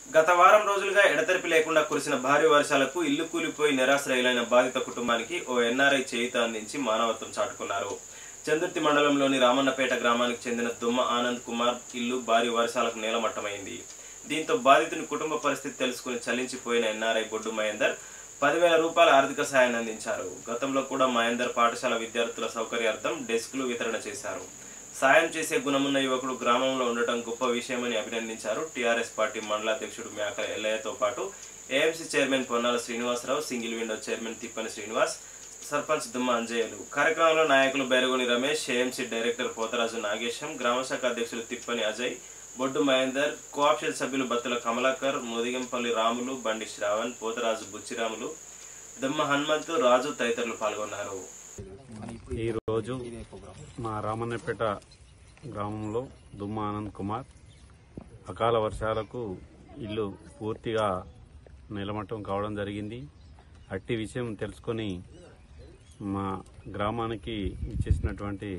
గత వారం రోజులుగా ఎడతెరిపి లేకుండా కురిసిన భారీ వర్షాలకు ఇల్లు కూలిపోయి నిరాశ్రయులైన బాధిత కుటుంబానికి ఓ ఎన్ఆర్ఐ చేయుత అందించి మానవత్వం చాటుకున్నారు చందుర్తి మండలంలోని రామన్నపేట గ్రామానికి చెందిన దుమ్మ ఆనంద్ కుమార్ ఇల్లు భారీ వర్షాలకు నేలమట్టమైంది దీంతో బాధితుని కుటుంబ పరిస్థితి తెలుసుకుని చలించిపోయిన ఎన్ఆర్ఐ బొడ్డు మహేందర్ పదివేల రూపాయల ఆర్థిక సాయాన్ని అందించారు గతంలో కూడా మహేందర్ పాఠశాల విద్యార్థుల సౌకర్యార్థం డెస్క్లు వితరణ చేశారు సాయం చేసే గుణమున్న యువకుడు గ్రామంలో ఉండటం గొప్ప విషయమని అభినందించారు టీఆర్ఎస్ పార్టీ మండల అధ్యక్షుడు మేకల ఎల్లయ్యతో పాటు AMC chairman Ponnala Srinivasarao single window chairman Tippani Srinivas sarpanch Dumma అంజయ్యలు కార్యక్రమంలో నాయకులు బెరగొని రమేష్ ఏఎంసీ డైరెక్టర్ పోతరాజు నాగేశం గ్రామశాఖ అధ్యక్షులు తిప్పని అజయ్ బొడ్డు మహేందర్ కోఆప్షన్ సభ్యులు బత్తుల కమలాకర్ ముదిగంపల్లి రాములు బండి శ్రావణ్ పోతరాజు బుచ్చిరాములు దుమ్మ హనుమంతు రాజు తదితరులు పాల్గొన్నారు ఈరోజు మా రామన్నపేట గ్రామంలో దుమ్మ ఆనంద్ కుమార్ అకాల వర్షాలకు ఇల్లు పూర్తిగా నిలమట్టం కావడం జరిగింది అట్టి విషయం తెలుసుకొని మా గ్రామానికి ఇచ్చేసినటువంటి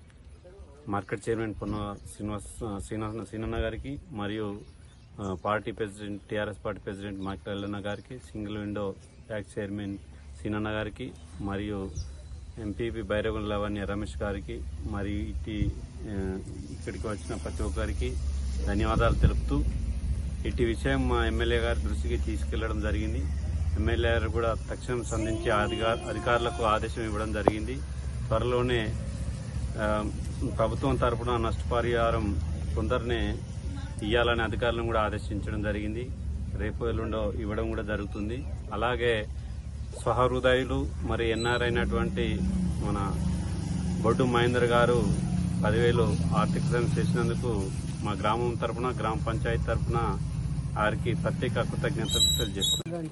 మార్కెట్ చైర్మన్ పొన్న శ్రీనివాస్ శ్రీనివాస సీనన్న గారికి మరియు ఆ, party president TRS party president Makilanna గారికి సింగిల్ విండో ట్యాక్స్ చైర్మన్ సీనన్న గారికి మరియు ఎంపీపీ బైరగుల లవణ్య రమేష్ గారికి మరియు ఇటు ఆ, ఇక్కడికి వచ్చిన ప్రతి ఒక్కరికి ధన్యవాదాలు తెలుపుతూ ఇటు విషయం మా ఎమ్మెల్యే గారి దృష్టికి తీసుకెళ్లడం జరిగింది ఎమ్మెల్యే గారు కూడా తక్షణం స్పందించి అధికార అధికారులకు ఆదేశం ఇవ్వడం జరిగింది త్వరలోనే ఆ, ప్రభుత్వం తరపున నష్టపరిహారం తొందరనే ఇవ్వాలని అధికారులను కూడా ఆదేశించడం జరిగింది రేపు ఎల్లుండో ఇవ్వడం కూడా జరుగుతుంది అలాగే స్వహృదయులు మరి ఎన్ఆర్ అయినటువంటి మన బొడ్డు మహేందర్ గారు పదివేలు ఆర్థిక సాయం చేసినందుకు మా గ్రామం తరపున గ్రామ పంచాయతీ తరపున వారికి ప్రత్యేక కృతజ్ఞతలు తెలియజేస్తున్నాం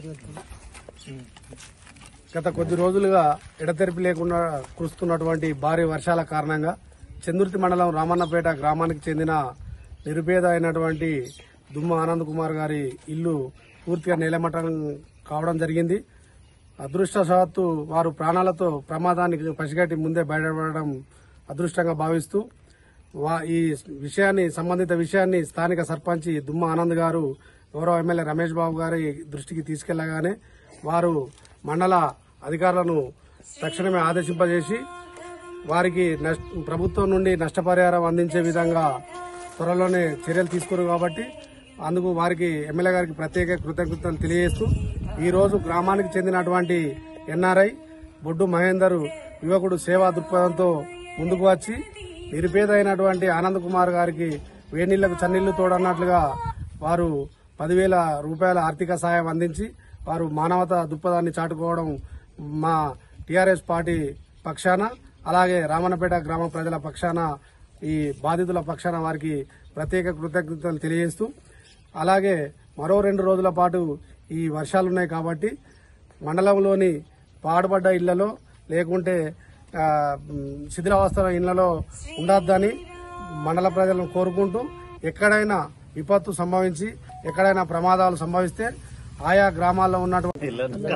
గత కొద్ది రోజులుగా ఎడతెరిపి లేకుండా కురుస్తున్నటువంటి భారీ వర్షాల కారణంగా చందుర్తి మండలం రామన్నపేట గ్రామానికి చెందిన నిరుపేద అయినటువంటి దుమ్మ ఆనంద్ కుమార్ గారి ఇల్లు పూర్తిగా నేలమట్టం కావడం జరిగింది అదృష్టవశాత్తు వారు ప్రాణాలతో ప్రమాదానికి పసిగట్టి ముందే బయటపడడం అదృష్టంగా భావిస్తూ వా- ఈ విషయాన్ని సంబంధిత విషయాన్ని స్థానిక సర్పంచ్ దుమ్మ ఆనంద్ గారు గౌరవ ఎమ్మెల్యే రమేష్ బాబు గారి దృష్టికి తీసుకెళ్లగానే వారు మండల అధికారులను తక్షణమే ఆదేశింపజేసి వారికి నష్ట- ప్రభుత్వం నుండి నష్టపరిహారం అందించే విధంగా త్వరలోనే చర్యలు తీసుకురు కాబట్టి అందుకు వారికి ఎమ్మెల్యే గారికి ప్రత్యేక కృతజ్ఞతలు తెలియజేస్తూ ఈ రోజు గ్రామానికి చెందినటువంటి ఎన్ఆర్ఐ బొడ్డు మహేందర్ యువకుడు సేవా దృక్పథంతో ముందుకు వచ్చి నిరుపేద అయినటువంటి ఆనంద్ కుమార్ గారికి వేనీళ్లకు చన్నీళ్లు తోడన్నట్లుగా వారు పదివేల రూపాయల ఆర్థిక సాయం అందించి వారు మానవతా దృక్పథాన్ని చాటుకోవడం మా టీఆర్ఎస్ పార్టీ పక్షాన అలాగే రామన్నపేట గ్రామ ప్రజల పక్షాన ఈ బాధితుల పక్షాన వారికి ప్రత్యేక కృతజ్ఞతలు తెలియజేస్తూ అలాగే మరో రెండు రోజుల పాటు ఈ వర్షాలున్నాయి కాబట్టి మండలంలోని పాడుపడ్డ ఇళ్లలో లేకుంటే ఆ, మ్, శిథిలావస్థల ఇళ్లలో ఉండొద్దని మండల ప్రజలను కోరుకుంటూ ఎక్కడైనా విపత్తు సంభవించి ఎక్కడైనా ప్రమాదాలు సంభవిస్తే ఆయా గ్రామాల్లో ఉన్నటువంటి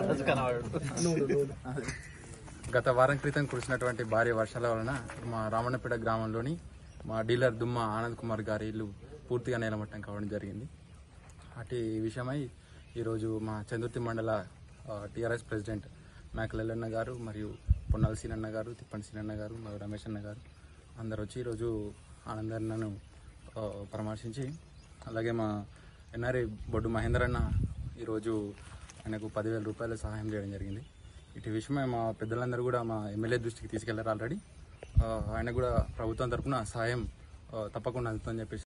గత వారం క్రితం కురిసినటువంటి భారీ వర్షాల వలన మా రామన్నపేట గ్రామంలోని మా డీలర్ దుమ్మ ఆనంద్ కుమార్ గారి ఇల్లు పూర్తిగా నేలమట్టం కావడం జరిగింది అటు విషయమై ఈరోజు మా చందుర్తి మండల టీఆర్ఎస్ ప్రెసిడెంట్ మేకలెల్లన్న గారు మరియు పొన్నాల సీనన్న గారు తిప్పని సీనన్న గారు మరియు రమేష్ అన్న గారు అందరు వచ్చి ఈరోజు ఆనందన్నను ఆ, పరామర్శించి అలాగే మా ఎన్ఆర్ఐ బొడ్డు మహేందర్ అన్న ఈరోజు ఆయనకు పదివేల రూపాయల సహాయం చేయడం జరిగింది ఇటు విషయమై మా పెద్దలందరూ కూడా మా ఎమ్మెల్యే దృష్టికి తీసుకెళ్లారు ఆల్రెడీ ఆ, ఆయన కూడా ప్రభుత్వం తరపున సహాయం ఆ, తప్పకుండా అందుతుందని చెప్పేసి